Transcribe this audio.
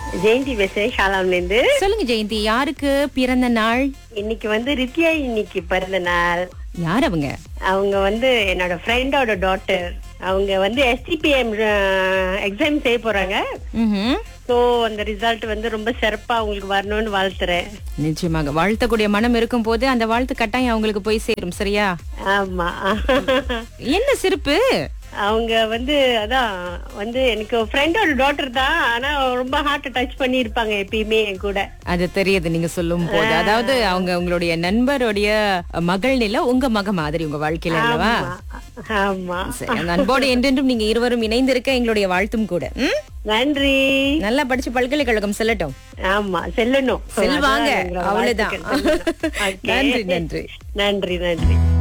ஜெயந்தி பேசுறேன் ஷாலாம்ல இருந்து சொல்லுங்க ஜெயந்தி யாருக்கு பிறந்த நாள் இன்னைக்கு வந்து ரித்யா இன்னைக்கு பிறந்த நாள் யார் அவங்க அவங்க வந்து என்னோட ஃப்ரெண்டோட டாட்டர் அவங்க வந்து எஸ்டிபிஎம் எக்ஸாம் செய்ய போறாங்க ம்ஹும். ஸோ அந்த ரிசல்ட் வந்து ரொம்ப சிறப்பா அவங்களுக்கு வரணும்னு வாழ்த்துறேன் நிச்சயமாக வாழ்த்தக்கூடிய மனம் இருக்கும் போது அந்த வாழ்த்து கட்டாயம் அவங்களுக்கு போய் சேரும் சரியா ஆமா என்ன சிறப்பு அவங்க வந்து அதான் வந்து எனக்கு ஃப்ரெண்டோட டாட்டர் தான் ஆனா ரொம்ப ஹார்ட் டச் பண்ணி இருப்பாங்க எப்பயுமே என் கூட அது தெரியுது நீங்க சொல்லும் போது அதாவது அவங்க உங்களுடைய நண்பருடைய மகள் நில உங்க மக மாதிரி உங்க வாழ்க்கையில அல்லவா ஆமா சரி அந்த அன்போடு என்றென்றும் நீங்க இருவரும் இணைந்திருக்க எங்களுடைய வாழ்த்தும் கூட ம்? நன்றி நல்லா படிச்சு பல்கலைக்கழகம் செல்லட்டும் ஆமா செல்லணும் செல்வாங்க அதான் எங்களோட அவ்வளவுதான் வாழ்த்துக்கள். Okay. நன்றி நன்றி நன்றி நன்றி